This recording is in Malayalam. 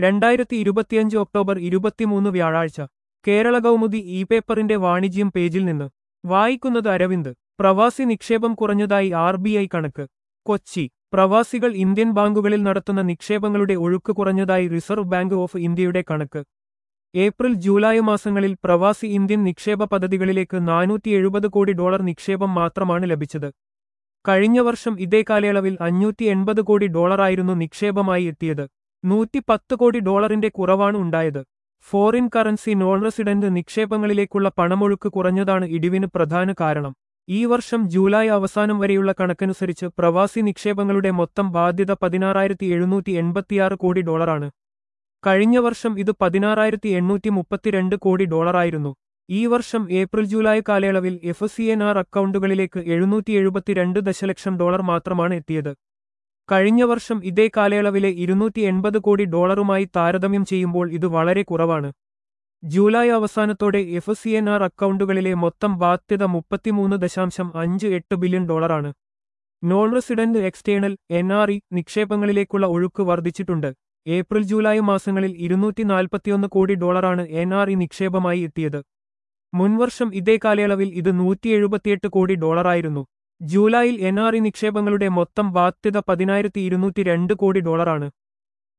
രണ്ടായിരത്തി ഇരുപത്തിയഞ്ച് ഒക്ടോബർ ഇരുപത്തിമൂന്ന് വ്യാഴാഴ്ച കേരള കൗമുദി ഇ പേപ്പറിന്റെ വാണിജ്യം പേജിൽ നിന്ന് വായിക്കുന്നത് അരവിന്ദ് പ്രവാസി നിക്ഷേപം കുറഞ്ഞതായി ആർ ബി ഐ കണക്ക് കൊച്ചി പ്രവാസികൾ ഇന്ത്യൻ ബാങ്കുകളിൽ നടത്തുന്ന നിക്ഷേപങ്ങളുടെ ഒഴുക്ക് കുറഞ്ഞതായി റിസർവ് ബാങ്ക് ഓഫ് ഇന്ത്യയുടെ കണക്ക് ഏപ്രിൽ ജൂലൈ മാസങ്ങളിൽ പ്രവാസി ഇന്ത്യൻ നിക്ഷേപ പദ്ധതികളിലേക്ക് നാനൂറ്റി എഴുപത് കോടി ഡോളർ നിക്ഷേപം മാത്രമാണ് ലഭിച്ചത് കഴിഞ്ഞ വർഷം ഇതേ കാലയളവിൽ അഞ്ഞൂറ്റി എൺപത് കോടി ഡോളറായിരുന്നു നിക്ഷേപമായി എത്തിയത് നൂറ്റി പത്ത് കോടി ഡോളറിന്റെ കുറവാണ് ഉണ്ടായത് ഫോറിൻ കറൻസി നോൺ റെസിഡന്റ് നിക്ഷേപങ്ങളിലേക്കുള്ള പണമൊഴുക്ക് കുറഞ്ഞതാണ് ഇടിവിന് പ്രധാന കാരണം ഈ വർഷം ജൂലൈ അവസാനം വരെയുള്ള കണക്കനുസരിച്ച് പ്രവാസി നിക്ഷേപങ്ങളുടെ മൊത്തം ബാധ്യത പതിനാറായിരത്തി എഴുന്നൂറ്റി എൺപത്തിയാറ് കോടി ഡോളറാണ് കഴിഞ്ഞ വർഷം ഇത് പതിനാറായിരത്തി എണ്ണൂറ്റി മുപ്പത്തിരണ്ട് കോടി ഡോളറായിരുന്നു ഈ വർഷം ഏപ്രിൽ ജൂലൈ കാലയളവിൽ എഫ് സി എൻ ആർ അക്കൗണ്ടുകളിലേക്ക് എഴുന്നൂറ്റി എഴുപത്തിരണ്ട് ദശലക്ഷം ഡോളർ മാത്രമാണ് എത്തിയത് കഴിഞ്ഞ വർഷം ഇതേ കാലയളവിലെ ഇരുന്നൂറ്റി എൺപത് കോടി ഡോളറുമായി താരതമ്യം ചെയ്യുമ്പോൾ ഇത് വളരെ കുറവാണ് ജൂലൈ അവസാനത്തോടെ എഫ് സി എൻ ആർ അക്കൗണ്ടുകളിലെ മൊത്തം ബാധ്യത മുപ്പത്തിമൂന്ന് ദശാംശം അഞ്ച് എട്ട് ബില്യൺ ഡോളറാണ് non resident external N R E നിക്ഷേപങ്ങളിലേക്കുള്ള ഒഴുക്ക് വർദ്ധിച്ചിട്ടുണ്ട് ഏപ്രിൽ ജൂലൈ മാസങ്ങളിൽ ഇരുന്നൂറ്റി നാൽപ്പത്തിയൊന്ന് കോടി ഡോളറാണ് എൻ ആർ ഇ നിക്ഷേപമായി എത്തിയത് മുൻവർഷം ഇതേ കാലയളവിൽ ഇത് നൂറ്റി എഴുപത്തിയെട്ട് കോടി ഡോളറായിരുന്നു ജൂലൈയിൽ എൻ ആർ ഇ നിക്ഷേപങ്ങളുടെ മൊത്തം ബാധ്യത പതിനായിരത്തി ഇരുന്നൂറ്റി രണ്ട് കോടി ഡോളറാണ്